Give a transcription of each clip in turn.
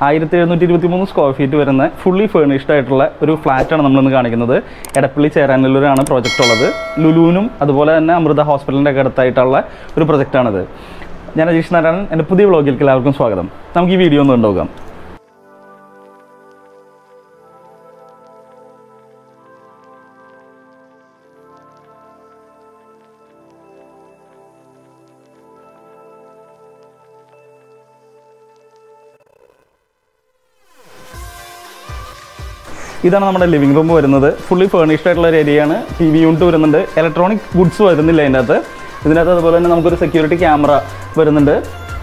ആയിരത്തി എഴുന്നൂറ്റി ഇരുപത്തി മൂന്ന് സ്ക്വയർ ഫീറ്റ് വരുന്ന ഫുള്ളി ഫേണിഷ്ഡ് ആയിട്ടുള്ള ഒരു ഫ്ലാറ്റാണ് നമ്മളിന്ന് കാണിക്കുന്നത് എടപ്പള്ളി ചേരാനല്ലൂരാണ് പ്രോജക്റ്റ് ഉള്ളത് ലുലുവിനും അതുപോലെ തന്നെ അമൃത ഹോസ്പിറ്റലിൻ്റെ ഒക്കെ അടുത്തായിട്ടുള്ള ഒരു പ്രൊജക്റ്റാണിത് ഞാൻ അജീഷ് നാരായണൻ എൻ്റെ പുതിയ വ്ളോഗിലേക്ക് എല്ലാവർക്കും സ്വാഗതം നമുക്ക് ഈ വീഡിയോ ഒന്ന് കണ്ടുപോകാം ഇതാണ് നമ്മുടെ ലിവിംഗ് റൂം വരുന്നത് ഫുള്ളി ഫേണിഷ്ഡ് ആയിട്ടുള്ള ഒരു ഏരിയയാണ് ടി വി യൂണിറ്റ് വരുന്നുണ്ട് ഇലക്ട്രോണിക് ഗുഡ്സ് വരുന്നില്ല അതിൻ്റെ അകത്ത് ഇതിനകത്ത് അതുപോലെ തന്നെ നമുക്കൊരു സെക്യൂരിറ്റി ക്യാമറ വരുന്നുണ്ട്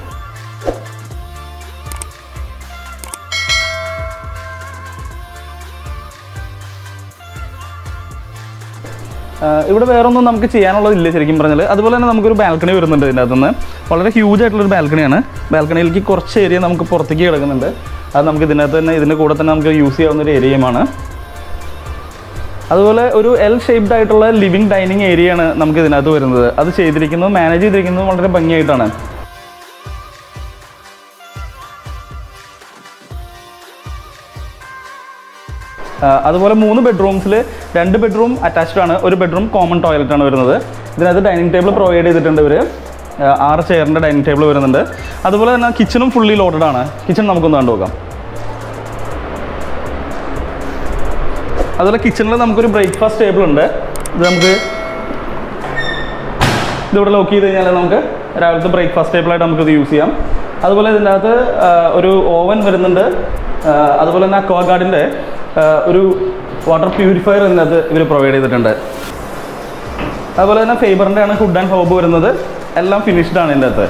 ആഹ് ഇവിടെ വേറെ ഒന്നും നമുക്ക് ചെയ്യാനുള്ളതില്ല ശരിക്കും പറഞ്ഞാൽ അതുപോലെ തന്നെ നമുക്കൊരു ബാൽക്കണി വരുന്നുണ്ട് ഇതിൻ്റെ അകത്തുനിന്ന് വളരെ ഹ്യൂജ് ആയിട്ടുള്ളൊരു ബാൽക്കണിയാണ് ബാൽക്കണിയിലേക്ക് കുറച്ച് ഏരിയ നമുക്ക് പുറത്തേക്ക് കിടക്കുന്നുണ്ട് അത് നമുക്ക് ഇതിനകത്ത് തന്നെ ഇതിൻ്റെ കൂടെ തന്നെ നമുക്ക് യൂസ് ചെയ്യാവുന്ന ഒരു ഏരിയയുമാണ് അതുപോലെ ഒരു എൽ ഷേപ്ഡ് ആയിട്ടുള്ള ലിവിങ് ഡൈനിങ് ഏരിയയാണ് നമുക്ക് ഇതിനകത്ത് വരുന്നത് അത് ചെയ്തിരിക്കുന്നത് മാനേജ് ചെയ്തിരിക്കുന്നത് വളരെ ഭംഗിയായിട്ടാണ് ആഹ് അതുപോലെ മൂന്ന് ബെഡ്റൂംസിൽ രണ്ട് ബെഡ്റൂം അറ്റാച്ച്ഡ് ആണ് ഒരു ബെഡ്റൂം കോമൺ ടോയ്ലറ്റ് ആണ് വരുന്നത് ഇതിനകത്ത് ഡൈനിങ് ടേബിൾ പ്രൊവൈഡ് ചെയ്തിട്ടുണ്ട് ഇവർ ആറ് ചെയറിൻ്റെ ഡൈനിങ് ടേബിൾ വരുന്നുണ്ട് അതുപോലെ തന്നെ കിച്ചണും ഫുള്ളി ലോഡഡ് ആണ് കിച്ചൺ നമുക്കൊന്ന് കണ്ടുപോകാം അതുപോലെ കിച്ചണിൽ നമുക്കൊരു ബ്രേക്ക്ഫാസ്റ്റ് ടേബിൾ ഉണ്ട് ഇത് നമുക്ക് ഇതിവിടെ ലോക്ക് ചെയ്ത് കഴിഞ്ഞാൽ നമുക്ക് രാവിലത്തെ ബ്രേക്ക്ഫാസ്റ്റ് ടേബിളായിട്ട് നമുക്കിത് യൂസ് ചെയ്യാം അതുപോലെ ഇതിൻ്റെ അകത്ത് ആ, ഒരു ഓവൻ വരുന്നുണ്ട് ആ, അതുപോലെ തന്നെ അക്വാ ഗാർഡിൻ്റെ ഒരു വാട്ടർ പ്യൂരിഫയർ ഇതിനകത്ത് ഇവർ പ്രൊവൈഡ് ചെയ്തിട്ടുണ്ട് അതുപോലെ തന്നെ ഫേബറിൻ്റെ ആണ് ഫുഡ് ആൻഡ് ഹോബ് വരുന്നത് എല്ലാം ഫിനിഷ്ഡ് ആണ് ഇതിൻ്റെ അകത്ത്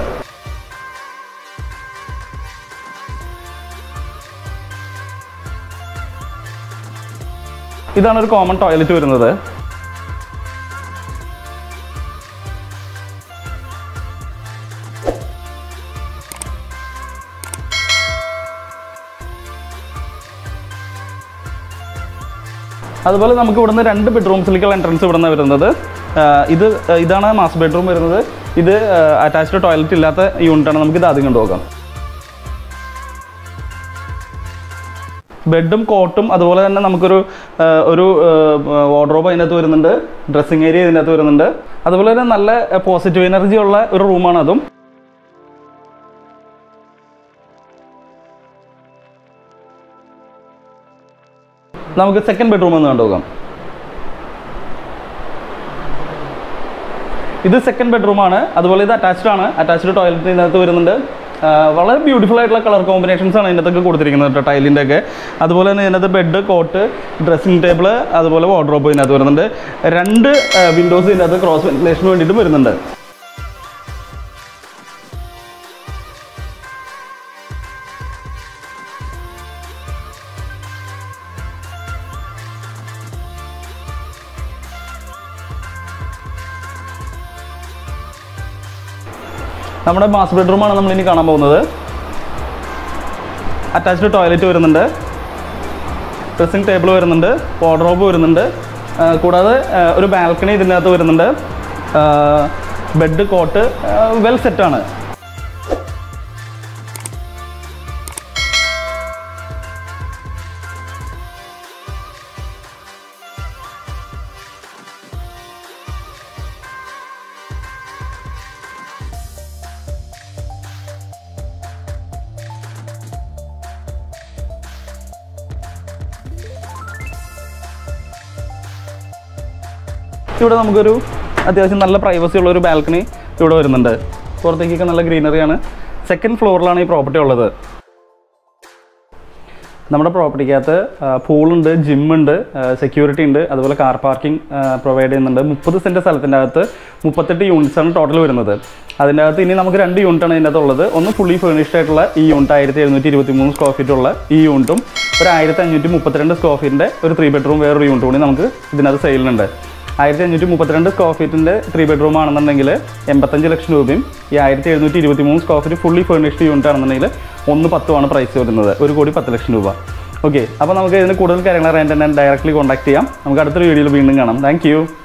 ഇതാണ് ഒരു കോമൺ ടോയ്ലറ്റ് വരുന്നത് അതുപോലെ നമുക്ക് ഇവിടുന്ന് രണ്ട് ബെഡ്റൂംസിലേക്കുള്ള എൻട്രൻസ് ഇവിടുന്ന് വരുന്നത് ആ, ഇത് ആ, ഇതാണ് മാസ്റ്റർ ബെഡ്റൂം വരുന്നത് ഇത് അറ്റാച്ച്ഡ് ടോയ്ലറ്റ് ഇല്ലാത്ത യൂണിറ്റാണ് നമുക്ക് ഇത് ആദ്യം കൊണ്ടുപോകാം ബെഡും കോട്ടും അതുപോലെ തന്നെ നമുക്കൊരു ആ, ഒരു വാർഡ്രോബ് അതിനകത്ത് വരുന്നുണ്ട് ഡ്രസ്സിങ് ഏരിയ ഇതിനകത്ത് വരുന്നുണ്ട് അതുപോലെ തന്നെ നല്ല പോസിറ്റീവ് എനർജി ഉള്ള ഒരു റൂമാണ് അതും നമുക്ക് സെക്കൻഡ് ബെഡ്റൂം ഒന്ന് കണ്ടുപോകാം ഇത് സെക്കൻഡ് ബെഡ്റൂമാണ് അതുപോലെ ഇത് അറ്റാച്ച്ഡ് ആണ് അറ്റാച്ച്ഡ് ടോയ്ലറ്റ് ഇതിനകത്ത് വരുന്നുണ്ട് ആ, വളരെ ബ്യൂട്ടിഫുൾ ആയിട്ടുള്ള കളർ കോമ്പിനേഷൻസ് ആണ് ഇതിനകത്തൊക്കെ കൊടുത്തിരിക്കുന്നത് കേട്ടോ ടൈലിൻ്റെ ഒക്കെ അതുപോലെ തന്നെ ഇതിനകത്ത് ബെഡ് കോട്ട് ഡ്രസ്സിംഗ് ടേബിൾ അതുപോലെ വാർഡ്രോബ് ഇതിനകത്ത് വരുന്നുണ്ട് രണ്ട് വിൻഡോസ് ഇതിനകത്ത് ക്രോസ് വെന്റിലേഷന് വേണ്ടിയിട്ടും വരുന്നുണ്ട് നമ്മുടെ മാസ്റ്റർ ബെഡ്റൂമാണ് നമ്മൾ ഇനി കാണാൻ പോകുന്നത് അറ്റാച്ച്ഡ് ടോയ്ലറ്റ് വരുന്നുണ്ട് ഡ്രസ്സിംഗ് ടേബിൾ വരുന്നുണ്ട് വാർഡ്രോബ് വരുന്നുണ്ട് ആ, കൂടാതെ ആ, ഒരു ബാൽക്കണി ഇതിനകത്ത് വരുന്നുണ്ട് ബെഡ് കോട്ട് വെൽ സെറ്റാണ് ഇവിടെ നമുക്കൊരു അത്യാവശ്യം നല്ല പ്രൈവസി ഉള്ള ഒരു ബാൽക്കണി ഇവിടെ വരുന്നുണ്ട് പുറത്തേക്കൊക്കെ നല്ല ഗ്രീനറിയാണ് സെക്കൻഡ് ഫ്ലോറിലാണ് ഈ പ്രോപ്പർട്ടി ഉള്ളത് നമ്മുടെ പ്രോപ്പർട്ടിക്കകത്ത് പൂളുണ്ട് ജിമ്മുണ്ട് സെക്യൂരിറ്റി ഉണ്ട് അതുപോലെ കാർ പാർക്കിംഗ് പ്രൊവൈഡ് ചെയ്യുന്നുണ്ട് മുപ്പത് സെൻറ്റ് സ്ഥലത്തിൻ്റെ അകത്ത് മുപ്പത്തെട്ട് യൂണിറ്റ്സ് ആണ് ടോട്ടൽ വരുന്നത് അതിൻ്റെ അകത്ത് ഇനി നമുക്ക് രണ്ട് യൂണിറ്റാണ് ഇതിൻ്റെ അകത്ത് ഉള്ളത് ഒന്ന് ഫുള്ളി ഫേണിഷ്ഡ് ആയിട്ടുള്ള ഈ യൂണിറ്റ് ആയിരത്തി എഴുന്നൂറ്റി ഇരുപത്തി മൂന്ന് സ്ക്വയർ ഫീറ്റ് ഉള്ള ഈ യൂണിറ്റും ഒരു ആയിരത്തി അഞ്ഞൂറ്റി മുപ്പത്തിരണ്ട് സ്ക്വയർ ഫീറ്റിൻ്റെ ഒരു ത്രീ ബെഡ്റൂം വേറൊരു യൂണിറ്റ് കൂടി നമുക്ക് ഇതിനകത്ത് സെയിലുണ്ട് ആയിരത്തി അഞ്ഞൂറ്റി മുപ്പത്തിരണ്ട് സ്ക്വയർ ഫീറ്റിൻ്റെ ത്രീ ബെഡ്റൂം ആണെന്നുണ്ടെങ്കിൽ എൺപത്തഞ്ച് ലക്ഷം രൂപയും ഈ ആയിരത്തി എഴുന്നൂറ്റി ഇരുപത്തി മൂന്ന് square feet fully furnished unit ആണെന്നുണ്ടെങ്കിൽ ഒന്ന് പത്തുമാണ് പ്രൈസ് വരുന്നത് ഒരു കോടി പത്ത് ലക്ഷം രൂപ ഓക്കെ അപ്പോൾ നമുക്ക് ഇതിന് കൂടുതൽ കാര്യങ്ങൾ അറിയാൻ തന്നെ ഡയറക്റ്റ്ലി കോൺടാക്ട് ചെയ്യാം നമുക്ക് അടുത്തൊരു വീഡിയോയിൽ വീണ്ടും കാണാം താങ്ക്